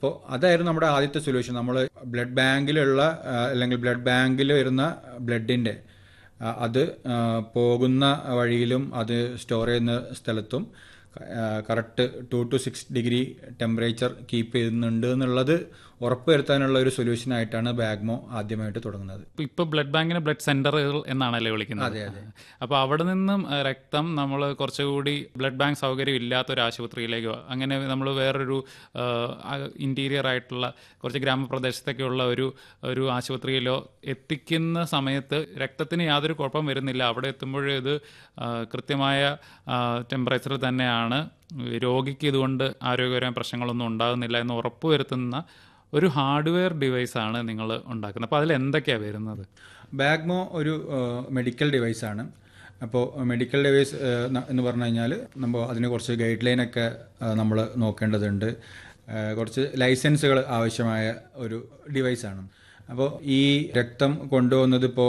അപ്പോൾ അതായിരുന്നു നമ്മുടെ ആദ്യത്തെ സൊല്യൂഷൻ നമ്മൾ ബ്ലഡ് ബാങ്കിലുള്ള ആ, അല്ലെങ്കിൽ ബ്ലഡ് ബാങ്കിൽ വരുന്ന ബ്ലഡിൻ്റെ അത് ആ, പോകുന്ന വഴിയിലും അത് സ്റ്റോർ ചെയ്യുന്ന സ്ഥലത്തും correct two to six degree temperature keep ചെയ്യുന്നുണ്ട് എന്നുള്ളത് ഉറപ്പുവരുത്താനുള്ള ഒരു സൊല്യൂഷൻ ആയിട്ടാണ് ബാഗ്മോ ആദ്യമായിട്ട് തുടങ്ങുന്നത് ഇപ്പൊ ബ്ലഡ് ബാങ്കിന് ബ്ലഡ് സെന്ററുകൾ എന്നാണല്ലേ വിളിക്കുന്നത് അതെ അതെ അപ്പോൾ അവിടെ നിന്നും ആ, രക്തം നമ്മൾ കുറച്ചുകൂടി ബ്ലഡ് ബാങ്ക് സൗകര്യം ഇല്ലാത്ത ഒരു ആശുപത്രിയിലേക്കോ അങ്ങനെ നമ്മൾ വേറൊരു ഇൻറ്റീരിയർ ആയിട്ടുള്ള കുറച്ച് ഗ്രാമപ്രദേശത്തൊക്കെയുള്ള ഒരു ഒരു ആശുപത്രിയിലോ എത്തിക്കുന്ന സമയത്ത് രക്തത്തിന് യാതൊരു കുഴപ്പം വരുന്നില്ല അവിടെ എത്തുമ്പോഴേ ഇത് ആ, കൃത്യമായ ടെമ്പറേച്ചർ തന്നെയാണ് രോഗിക്ക് ഇതുകൊണ്ട് ആരോഗ്യപരമായ പ്രശ്നങ്ങളൊന്നും ഉണ്ടാകുന്നില്ല എന്ന് ഉറപ്പുവരുത്തുന്ന ഒരു ഹാർഡ്വെയർ ഡിവൈസാണ് നിങ്ങൾ ഉണ്ടാക്കുന്നത് അപ്പോൾ അതിൽ എന്തൊക്കെയാണ് വരുന്നത് ബാഗ്മോ ഒരു മെഡിക്കൽ ഡിവൈസാണ് അപ്പോൾ മെഡിക്കൽ ഡിവൈസ് എന്ന് പറഞ്ഞു കഴിഞ്ഞാൽ നമ്മൾ അതിന് കുറച്ച് ഗൈഡ് ലൈനൊക്കെ നമ്മൾ നോക്കേണ്ടതുണ്ട് ആ, കുറച്ച് ലൈസൻസുകൾ ആവശ്യമായ ഒരു ഡിവൈസാണ് അപ്പോൾ ഈ രക്തം കൊണ്ടുപോകുന്നത് ഇപ്പോൾ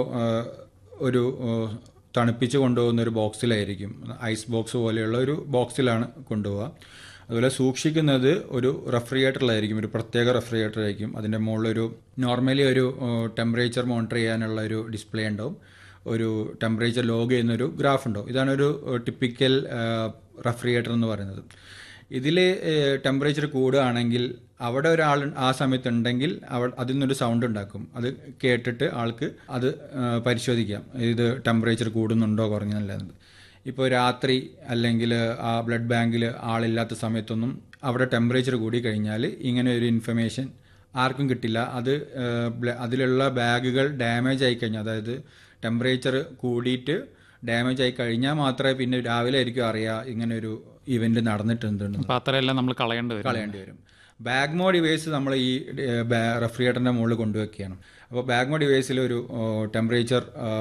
ഒരു ആ, തണുപ്പിച്ച് കൊണ്ടുപോകുന്ന ഒരു ബോക്സിലായിരിക്കും ഐസ് ബോക്സ് പോലെയുള്ള ഒരു ബോക്സിലാണ് കൊണ്ടുപോവുക അതുപോലെ സൂക്ഷിക്കുന്നത് ഒരു റെഫ്രിജറേറ്ററിലായിരിക്കും ഒരു പ്രത്യേക റെഫ്രിജറേറ്റർ ആയിരിക്കും അതിൻ്റെ മുകളിലൊരു നോർമലി ഒരു ടെമ്പറേച്ചർ മോണിറ്റർ ചെയ്യാനുള്ള ഒരു ഡിസ്പ്ലേ ഉണ്ടാവും ഒരു ടെമ്പറേച്ചർ ലോഗ് ചെയ്യുന്ന ഒരു ഗ്രാഫ് ഉണ്ടാവും ഇതാണ് ഒരു ടിപ്പിക്കൽ റെഫ്രിജറേറ്റർ എന്ന് പറയുന്നത് ഇതിൽ ടെമ്പറേച്ചർ കൂടുകയാണെങ്കിൽ അവിടെ ഒരാൾ ആ സമയത്ത് ഉണ്ടെങ്കിൽ അവ അതിൽ നിന്നൊരു സൗണ്ട് ഉണ്ടാക്കും അത് കേട്ടിട്ട് ആൾക്ക് അത് ആ, പരിശോധിക്കാം ഇത് ടെമ്പറേച്ചർ കൂടുന്നുണ്ടോ കുറഞ്ഞില്ല ഇപ്പോൾ രാത്രി അല്ലെങ്കിൽ ആ ബ്ലഡ് ബാങ്കിൽ ആളില്ലാത്ത സമയത്തൊന്നും അവിടെ ടെമ്പറേച്ചർ കൂടി കഴിഞ്ഞാൽ ഇങ്ങനെ ഒരു ഇൻഫർമേഷൻ ആർക്കും കിട്ടില്ല അത് ആ, ബ്ല- അതിലുള്ള ബാഗുകൾ ഡാമേജ് ആയി കഴിഞ്ഞാൽ അതായത് ടെമ്പറേച്ചർ കൂടിയിട്ട് ഡാമേജ് ആയി കഴിഞ്ഞാൽ മാത്രമേ പിന്നെ രാവിലെ ആയിരിക്കും അറിയാം ഇങ്ങനെ ഒരു ഇവന്റ് നടന്നിട്ടുണ്ടെന്ന് അപ്പോൾ അത്രയെല്ലാം നമ്മൾ കളയേണ്ടി വരും കളയേണ്ടി വരും ബാഗ്മോ ഡിവൈസ് നമ്മൾ ഈ റെഫ്രിജറേറ്ററിന്റെ മുകളിൽ കൊണ്ടുവയ്ക്കുകയാണ് അപ്പോൾ ബാഗ്മോ ഡിവൈസിൽ ഒരു ടെമ്പറേച്ചർ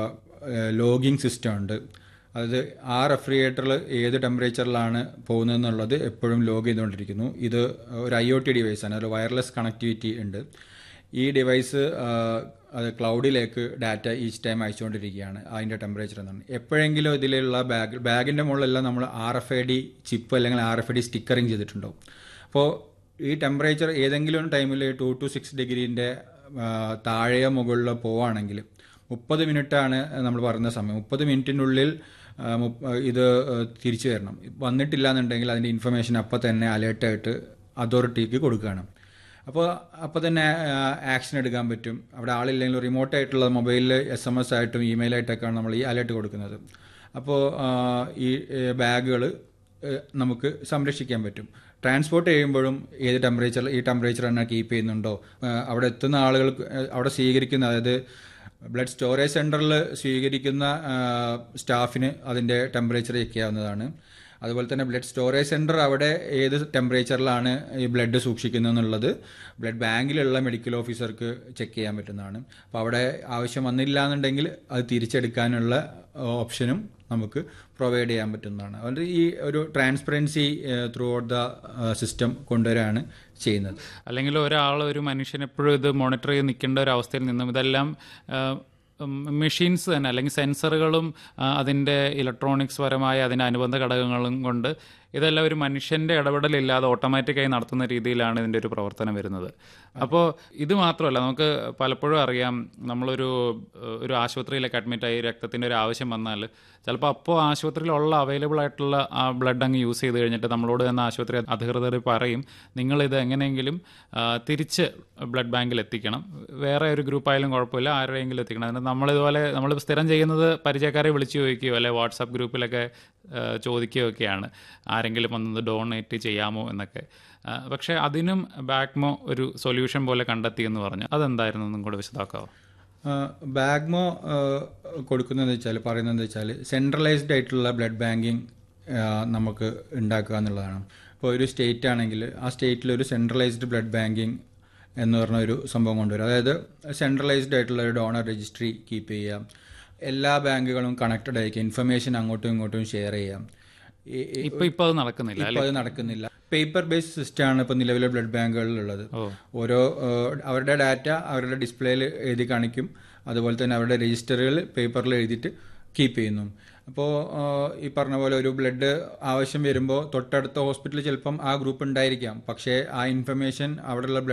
ലോഗിങ് സിസ്റ്റം ഉണ്ട് അതായത് ആ റെഫ്രിജറേറ്ററിൽ ഏത് ടെമ്പറേച്ചറിലാണ് പോകുന്നതെന്നുള്ളത് എപ്പോഴും ലോഗ് ചെയ്തുകൊണ്ടിരിക്കുന്നു ഇത് ഒരു ഐ ഒ ടി ഡിവൈസാണ് ഒരു വയർലെസ് കണക്ടിവിറ്റി ഉണ്ട് ഈ ഡിവൈസ് അത് ക്ലൗഡിലേക്ക് ഡാറ്റ ഈച്ച് ടൈം അയച്ചുകൊണ്ടിരിക്കുകയാണ് അതിൻ്റെ ടെമ്പറേച്ചർ എന്നാണ് എപ്പോഴെങ്കിലും ഇതിലുള്ള ബാഗ് ബാഗിൻ്റെ മുകളിലെല്ലാം നമ്മൾ R F I D chip അല്ലെങ്കിൽ R F I D stickering ചെയ്തിട്ടുണ്ടാവും അപ്പോൾ ഈ ടെമ്പറേച്ചർ ഏതെങ്കിലും ടൈമിൽ ടു ടു സിക്സ് ഡിഗ്രീൻ്റെ താഴെയോ മുകളിലോ പോവുകയാണെങ്കിൽ മുപ്പത് മിനിറ്റാണ് നമ്മൾ പറയുന്ന സമയം മുപ്പത് മിനിറ്റിനുള്ളിൽ ആ, മുപ്പ- ഇത് ആ, തിരിച്ചു വരണം വന്നിട്ടില്ല എന്നുണ്ടെങ്കിൽ അതിൻ്റെ ഇൻഫർമേഷൻ അപ്പോൾ തന്നെ അലേർട്ടായിട്ട് അതോറിറ്റിക്ക് കൊടുക്കുകയാണ് അപ്പോൾ അപ്പോൾ തന്നെ ആക്ഷൻ എടുക്കാൻ പറ്റും അവിടെ ആളില്ലെങ്കിൽ റിമോട്ട് ആയിട്ടുള്ള മൊബൈലിൽ എസ് എം എസ് ആയിട്ടും ഇമെയിൽ ആയിട്ടൊക്കെയാണ് നമ്മൾ ഈ അലേർട്ട് കൊടുക്കുന്നത് അപ്പോൾ ആ, ഈ ബാഗുകൾ നമുക്ക് സംരക്ഷിക്കാൻ പറ്റും ട്രാൻസ്പോർട്ട് ചെയ്യുമ്പോഴും ഏത് ടെമ്പറേച്ചർ ഈ ടെമ്പറേച്ചർ തന്നെ കീപ്പ് ചെയ്യുന്നുണ്ടോ ആ, അവിടെ എത്തുന്ന ആളുകൾക്ക് ആ, അവിടെ സ്വീകരിക്കുന്ന അതായത് ബ്ലഡ് സ്റ്റോറേജ് സെൻറ്ററിൽ സ്വീകരിക്കുന്ന ആ, സ്റ്റാഫിന് അതിൻ്റെ ടെമ്പറേച്ചർ ചെക്ക് ചെയ്യാവുന്നതാണ് അതുപോലെ തന്നെ ബ്ലഡ് സ്റ്റോറേജ് സെൻറ്റർ അവിടെ ഏത് ടെമ്പറേച്ചറിലാണ് ഈ ബ്ലഡ് സൂക്ഷിക്കുന്നത് എന്നുള്ളത് ബ്ലഡ് ബാങ്കിലുള്ള മെഡിക്കൽ ഓഫീസർക്ക് ചെക്ക് ചെയ്യാൻ പറ്റുന്നതാണ് അപ്പോൾ അവിടെ ആവശ്യം വന്നില്ല എന്നുണ്ടെങ്കിൽ അത് തിരിച്ചെടുക്കാനുള്ള ഓപ്ഷനും നമുക്ക് പ്രൊവൈഡ് ചെയ്യാൻ പറ്റുന്നതാണ് അതുകൊണ്ട് ഈ ഒരു transparency throughout the system കൊണ്ടുവരാണ് ചെയ്യുന്നത് അല്ലെങ്കിൽ ഒരാൾ ഒരു മനുഷ്യൻ എപ്പോഴും ഇത് മോണിറ്റർ ചെയ്ത് നിൽക്കേണ്ട ഒരു അവസ്ഥയിൽ നിന്നും ഇതെല്ലാം മെഷീൻസ് തന്നെ അല്ലെങ്കിൽ സെൻസറുകളും ആ, അതിൻ്റെ ഇലക്ട്രോണിക്സ് പരമായ അതിൻ്റെ അനുബന്ധ ഘടകങ്ങളും കൊണ്ട് ഇതെല്ലാം ഒരു മനുഷ്യൻ്റെ ഇടപെടലില്ലാതെ ഓട്ടോമാറ്റിക്കായി നടത്തുന്ന രീതിയിലാണ് ഇതിൻ്റെ ഒരു പ്രവർത്തനം വരുന്നത് അപ്പോൾ ഇത് മാത്രമല്ല നമുക്ക് പലപ്പോഴും അറിയാം നമ്മളൊരു ഏഹ്, ഒരു ആശുപത്രിയിലൊക്കെ അഡ്മിറ്റായി രക്തത്തിൻ്റെ ഒരു ആവശ്യം വന്നാൽ ചിലപ്പോൾ അപ്പോൾ ആശുപത്രിയിലുള്ള അവൈലബിൾ ആയിട്ടുള്ള ആ ബ്ലഡ് അങ്ങ് യൂസ് ചെയ്ത് കഴിഞ്ഞിട്ട് നമ്മളോട് തന്നെ ആശുപത്രി അധികൃതർ പറയും നിങ്ങളിത് എങ്ങനെയെങ്കിലും ആ, തിരിച്ച് ബ്ലഡ് ബാങ്കിൽ എത്തിക്കണം വേറെ ഒരു ഗ്രൂപ്പായാലും കുഴപ്പമില്ല ആരുടെയെങ്കിലും എത്തിക്കണം അതിന് നമ്മളിതുപോലെ നമ്മൾ സ്ഥിരം ചെയ്യുന്നത് പരിചയക്കാരെ വിളിച്ച് ചോദിക്കുകയോ അല്ലെ വാട്സാപ്പ് ഗ്രൂപ്പിലൊക്കെ ആ, ചോദിക്കുകയോ ഒക്കെയാണ് ആരെങ്കിലും വന്നത് ഡൊണേറ്റ് ചെയ്യാമോ എന്നൊക്കെ ആ, പക്ഷേ അതിനും ബാക്മോ ഒരു സൊല്യൂഷൻ പോലെ കണ്ടെത്തി എന്ന് പറഞ്ഞു അതെന്തായിരുന്നു ഒന്നും കൂടെ വിശദമാക്കാവോ ബാഗ്മോ കൊടുക്കുന്നതെന്ന് വെച്ചാൽ പറയുന്നതെന്ന് വെച്ചാൽ സെൻട്രലൈസ്ഡ് ആയിട്ടുള്ള ബ്ലഡ് ബാങ്കിങ് നമുക്ക് ഉണ്ടാക്കുക എന്നുള്ളതാണ് ഇപ്പോൾ ഒരു സ്റ്റേറ്റ് ആണെങ്കിൽ ആ സ്റ്റേറ്റിൽ ഒരു സെൻട്രലൈസ്ഡ് ബ്ലഡ് ബാങ്കിങ് എന്ന് പറഞ്ഞ ഒരു സംഭവം കൊണ്ടുവരും അതായത് സെൻട്രലൈസ്ഡ് ആയിട്ടുള്ള ഒരു ഡോണർ രജിസ്ട്രി കീപ്പ് ചെയ്യാം എല്ലാ ബാങ്കുകളും കണക്റ്റഡ് ആയിരിക്കും ഇൻഫർമേഷൻ അങ്ങോട്ടും ഇങ്ങോട്ടും ഷെയർ ചെയ്യാം ഈ- ഈ- ഇപ്പൊ ഇപ്പൊ അത് നടക്കുന്നില്ല ഇപ്പൊ അത് നടക്കുന്നില്ല പേപ്പർ ബേസ്ഡ് സിസ്റ്റം ആണ് ഇപ്പൊ നിലവിലെ ബ്ലഡ് ബാങ്കുകളിലുള്ളത് ഓ. ഓരോ ഏഹ്, അവരുടെ ഡാറ്റ അവരുടെ ഡിസ്പ്ലേയിൽ എഴുതി കാണിക്കും അതുപോലെ തന്നെ അവരുടെ രജിസ്റ്ററുകൾ പേപ്പറിൽ എഴുതിയിട്ട് കീപ്പ് ചെയ്യുന്നു അപ്പോൾ ഈ പറഞ്ഞ പോലെ ഒരു ബ്ലഡ് ആവശ്യം വരുമ്പോൾ തൊട്ടടുത്ത ഹോസ്പിറ്റലിൽ ചിലപ്പം ആ ഗ്രൂപ്പ് ഉണ്ടായിരിക്കാം പക്ഷേ ആ ഇൻഫർമേഷൻ അവിടെയുള്ള